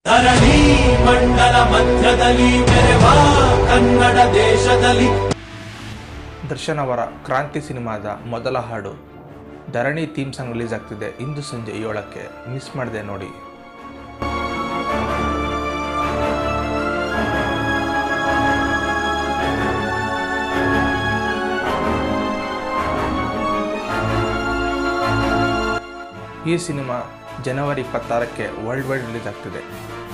ಧರಣಿ ಮಂಡಲ ಮಧ್ಯದಲ್ಲಿ ಮೆರೆವ ಕನ್ನಡ ದೇಶದಲ್ಲಿ ದರ್ಶನ್ ಅವರ ಕ್ರಾಂತಿ ಸಿನಿಮಾದ ಮೊದಲ ಹಾಡು ಧರಣಿ ಥೀಮ್ ಸಾಂಗ್ ರಿಲೀಸ್ ಆಗ್ತಿದೆ ಇಂದು ಸಂಜೆ ಏಳಕ್ಕೆ ಮಿಸ್ ಮಾಡಿದೆ ನೋಡಿ ಈ ಸಿನಿಮಾ ಜನವರಿ ಇಪ್ಪತ್ತಾರಕ್ಕೆ ವರ್ಲ್ಡ್ ವೈಡ್ ರಿಲೀಸ್ ಆಗ್ತಿದೆ